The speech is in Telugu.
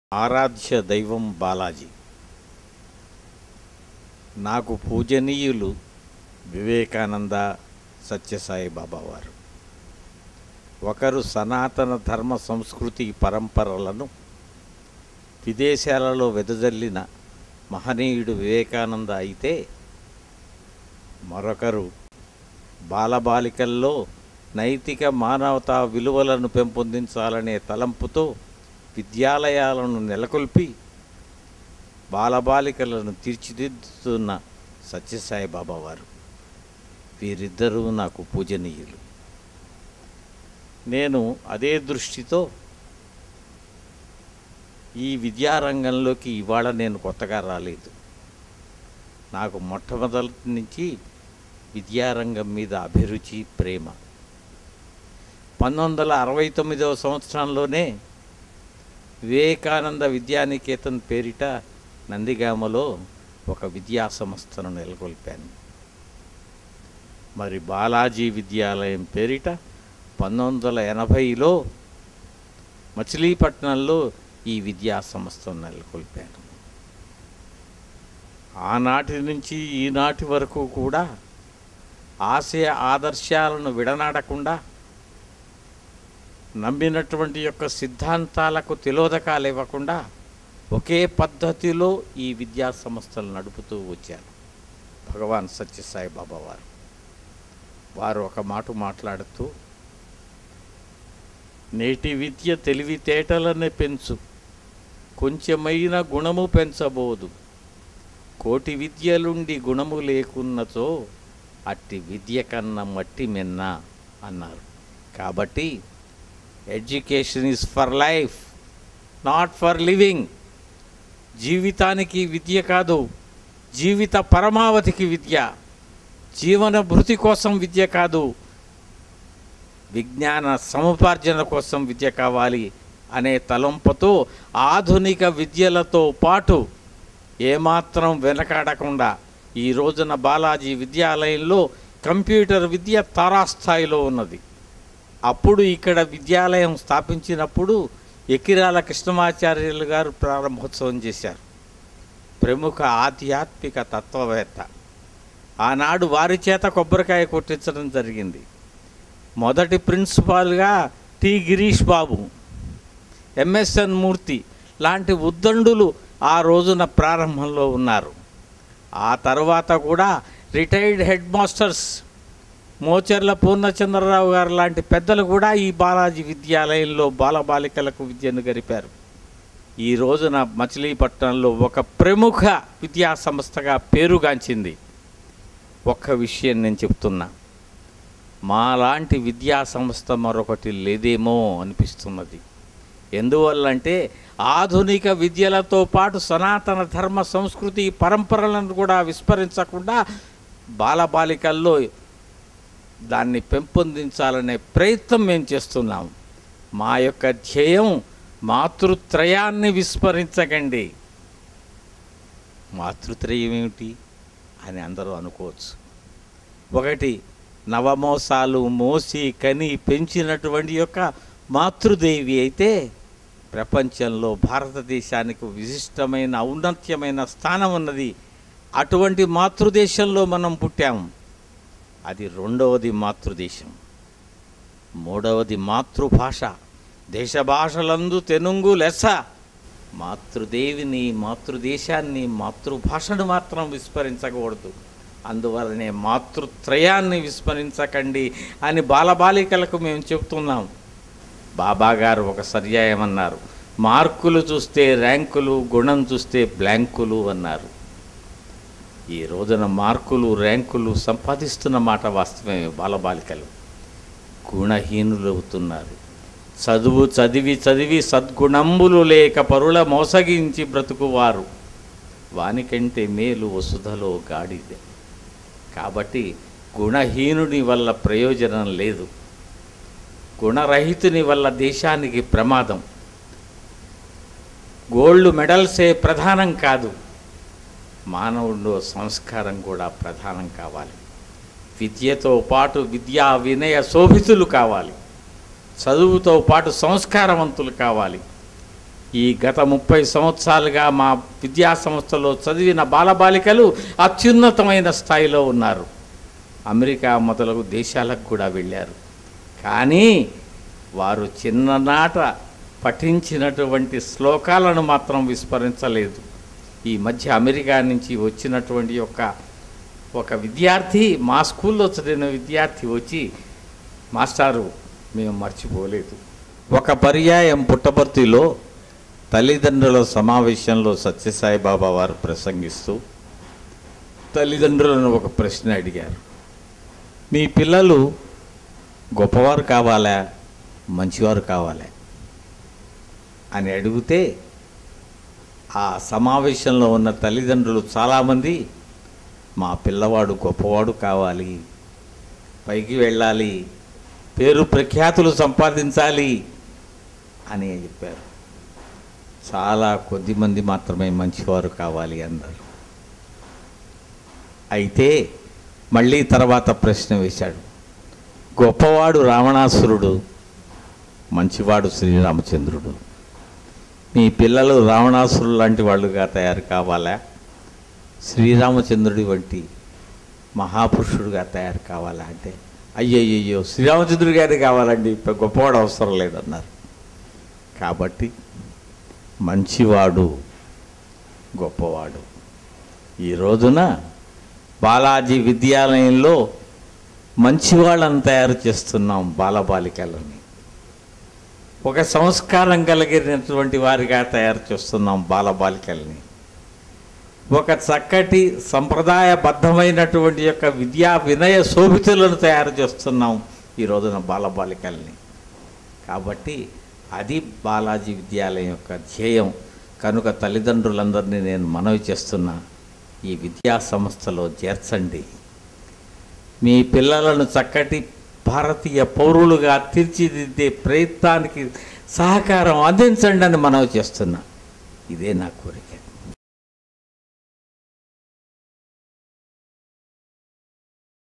ఆరాధ్య దైవం బాలాజీ నాకు పూజనీయులు వివేకానంద సత్యసాయి బాబా వారు ఒకరు సనాతన ధర్మ సంస్కృతి పరంపరలను విదేశాలలో వెదజల్లిన మహనీయుడు వివేకానంద అయితే మరొకరు బాలబాలికల్లో నైతిక మానవతా విలువలను పెంపొందించాలనే తలంపుతో విద్యాలయాలను నెలకొల్పి బాలబాలికలను తీర్చిదిద్దుతున్న సత్యసాయి బాబా వారు వీరిద్దరూ నాకు పూజనీయులు నేను అదే దృష్టితో ఈ విద్యారంగంలోకి ఇవాళ నేను కొత్తగా రాలేదు నాకు మొట్టమొదటి నుంచి విద్యారంగం మీద అభిరుచి ప్రేమ పంతొమ్మిది వందల అరవై తొమ్మిదవ సంవత్సరంలోనే వివేకానంద విద్యానికేతన్ పేరిట నందిగామలో ఒక విద్యా సంస్థను నెలకొల్పాను మరి బాలాజీ విద్యాలయం పేరిట పంతొమ్మిది వందల ఎనభైలో మచిలీపట్నంలో ఈ విద్యా సంస్థను నెలకొల్పాను ఆనాటి నుంచి ఈనాటి వరకు కూడా ఆశయ ఆదర్శాలను విడనాడకుండా నమ్మినటువంటి యొక్క సిద్ధాంతాలకు తిలోదకాలు ఇవ్వకుండా ఒకే పద్ధతిలో ఈ విద్యా సంస్థలు నడుపుతూ వచ్చారు భగవాన్ సత్యసాయి బాబా వారు వారు ఒక మాట మాట్లాడుతూ నేటి విద్య తెలివితేటలనే పెంచు కొంచెమైన గుణము పెంచబోదు కోటి విద్యలుండి గుణము లేకున్నచో అట్టి విద్య కన్నా మట్టి మిన్న అన్నారు కాబట్టి education is for life not for living జీవితానికి విద్య కాదు జీవిత పరమావధికి విద్య జీవన భృతి కోసం విద్య కాదు విజ్ఞాన సముపార్జన కోసం విద్య కావాలి అనే తలంపుతో ఆధునిక విద్యలతో పాటు ఏమాత్రం వెనకాడకుండా ఈ రోజున బాలాజీ విద్యాలయంలో కంప్యూటర్ విద్య తారాస్థాయిలో ఉన్నది అప్పుడు ఇక్కడ విద్యాలయం స్థాపించినప్పుడు ఎకిరాల కృష్ణమాచార్యులు గారు ప్రారంభోత్సవం చేశారు ప్రముఖ ఆధ్యాత్మిక తత్వవేత్త ఆనాడు వారి చేత కొబ్బరికాయ కొట్టించడం జరిగింది మొదటి ప్రిన్సిపాల్గా టి గిరీష్ బాబు ఎంఎస్ఎన్ మూర్తి లాంటి ఉద్దండులు ఆ రోజున ప్రారంభంలో ఉన్నారు ఆ తర్వాత కూడా retired head masters Mocharla Purnachandrarao గారు లాంటి పెద్దలు కూడా ఈ బాలాజీ విద్యాలయంలో బాలబాలికలకు విద్యను గరిపారు ఈ రోజున మచిలీపట్నంలో ఒక ప్రముఖ విద్యా సంస్థగా పేరుగాంచింది ఒక్క విషయం నేను చెప్తున్నా మాలాంటి విద్యా సంస్థ మరొకటి లేదేమో అనిపిస్తున్నది ఎందువల్లంటే ఆధునిక విద్యలతో పాటు సనాతన ధర్మ సంస్కృతి పరంపరలను కూడా విస్మరించకుండా బాలబాలికల్లో దాన్ని పెంపొందించాలనే ప్రయత్నం మేము చేస్తున్నాం మా యొక్క ధ్యేయం మాతృత్రయాన్ని విస్మరించకండి మాతృత్రయం ఏమిటి అని అందరూ అనుకోవచ్చు ఒకటి నవమోసాలు మోసి కని పెంచినటువంటి యొక్క మాతృదేవి అయితే ప్రపంచంలో భారతదేశానికి విశిష్టమైన ఔన్నత్యమైన స్థానం ఉన్నది అటువంటి మాతృదేశంలో మనం పుట్టాము అది రెండవది మాతృదేశం మూడవది మాతృభాష దేశ భాషలందు తెనుంగు లెస్స మాతృదేవిని మాతృదేశాన్ని మాతృభాషను మాత్రం విస్మరించకూడదు అందువలనే మాతృత్రయాన్ని విస్మరించకండి అని బాలబాలికలకు మేము చెప్తున్నాం బాబా గారు ఒక పర్యాయమన్నారు మార్కులు చూస్తే ర్యాంకులు గుణం చూస్తే బ్లాంకులు అన్నారు ఈ రోజున మార్కులు ర్యాంకులు సంపాదిస్తున్న మాట వాస్తవమే బాలబాలికలు గుణహీనులు అవుతున్నారు చదువు చదివి చదివి సద్గుణంబులు లేక పరుల మోసగించి బ్రతుకువారు వానికంటే మేలు వసుధలో గాడిదే కాబట్టి గుణహీనుని వల్ల ప్రయోజనం లేదు గుణరహితుని వల్ల దేశానికి ప్రమాదం గోల్డ్ మెడల్సే ప్రధానం కాదు మానవుడు సంస్కారం కూడా ప్రధానం కావాలి విద్యతో పాటు విద్యా వినయ శోభితులు కావాలి చదువుతో పాటు సంస్కారవంతులు కావాలి ఈ గత ముప్పై సంవత్సరాలుగా మా విద్యా సంస్థలో చదివిన బాలబాలికలు అత్యున్నతమైన స్థాయిలో ఉన్నారు అమెరికా మొదలగు దేశాలకు కూడా వెళ్ళారు కానీ వారు చిన్ననాట పఠించినటువంటి శ్లోకాలను మాత్రం విస్మరించలేదు ఈ మధ్య అమెరికా నుంచి వచ్చినటువంటి యొక్క ఒక విద్యార్థి మా స్కూల్లో చదివిన విద్యార్థి వచ్చి మాస్టారు మేము మర్చిపోలేదు ఒక పర్యాయం పుట్టపర్తిలో తల్లిదండ్రుల సమావేశంలో సత్యసాయి బాబా వారు ప్రసంగిస్తూ తల్లిదండ్రులను ఒక ప్రశ్న అడిగారు మీ పిల్లలు గొప్పవారు కావాలా మంచివారు కావాలా అని అడిగితే ఆ సమావేశంలో ఉన్న తల్లిదండ్రులు చాలామంది మా పిల్లవాడు గొప్పవాడు కావాలి పైకి వెళ్ళాలి పేరు ప్రఖ్యాతులు సంపాదించాలి అని చెప్పారు చాలా కొద్ది మంది మాత్రమే మంచివారు కావాలి అన్నారు అయితే మళ్ళీ తర్వాత ప్రశ్న వేశాడు గొప్పవాడు రావణాసురుడు మంచివాడు శ్రీరామచంద్రుడు మీ పిల్లలు రావణాసురుడు లాంటి వాళ్ళుగా తయారు కావాలా శ్రీరామచంద్రుడి వంటి మహాపురుషుడుగా తయారు కావాలా అంటే అయ్యయ్యో శ్రీరామచంద్రుడి గారి కావాలండి ఇప్పుడు గొప్పవాడు అవసరం లేదన్నారు కాబట్టి మంచివాడు గొప్పవాడు ఈ రోజున బాలాజీ విద్యాలయంలో మంచివాళ్ళని తయారు చేస్తున్నాం బాలబాలికలని ఒక సంస్కారం కలిగినటువంటి వారిగా తయారు చేస్తున్నాం బాలబాలికల్ని ఒక చక్కటి సంప్రదాయబద్ధమైనటువంటి యొక్క విద్యా వినయ శోభితులను తయారు చేస్తున్నాం ఈ రోజున బాలబాలికల్ని కాబట్టి అది బాలాజీ విద్యాలయం యొక్క ధ్యేయం కనుక తల్లిదండ్రులందరినీ నేను మనవి చేస్తున్నా ఈ విద్యా సంస్థలో చేర్చండి మీ పిల్లలను చక్కటి భారతీయ పౌరులుగా తీర్చిదిద్దే ప్రయత్నానికి సహకారం అందించండి అని మనవి చేస్తున్నా ఇదే నా కోరిక